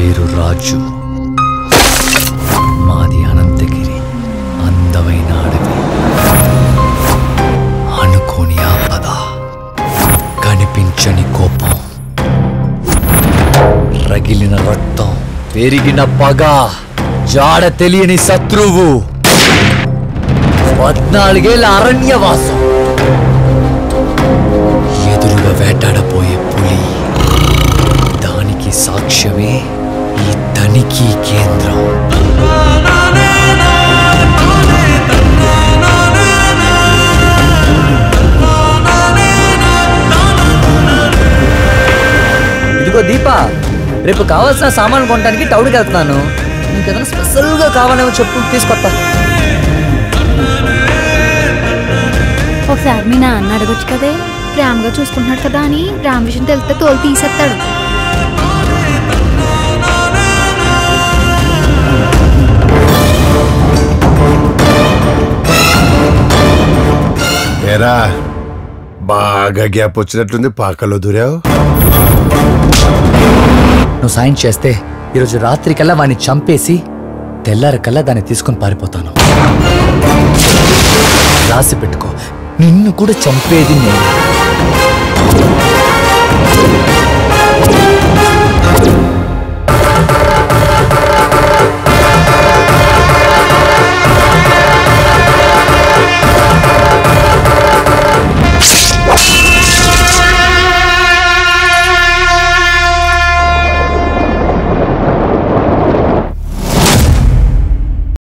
పేరు రాజు మాది అనంతగిరి అందమైన అడవి అనుకోని ఆపద కనిపించని కోపం రగిలిన రక్తం పెరిగిన పగ జాడ తెలియని శత్రువు పద్నాలుగేళ్ల అరణ్యవాసం ఎదురుగా వేటాడపోయే పులి దానికి సాక్ష్యమే ఈ తనిఖీ కేంద్రం ఇదిగో దీప రేపు కావాల్సిన సామాన్లు కొనడానికి టౌన్కి వెళ్తున్నాను నీకేదైనా స్పెషల్గా కావాలేమో చెప్పు తీసుకొస్తా ఒకసారి మీ నాన్న అడగొచ్చు కదే ప్రేమగా చూసుకుంటున్నాడు కదా అని ప్రేమ విషయం తెలిస్తే తోలు తీసేస్తాడు ఏరా బాగా గ్యాప్ వచ్చినట్లుంది పాకలో దూరావు నువ్వు సాయం చేస్తే ఈరోజు రాత్రికల్లా వాడిని చంపేసి తెల్లారికల్లా దాన్ని తీసుకొని పారిపోతాను రాసి పెట్టుకో నిన్ను కూడా చంపేది నేను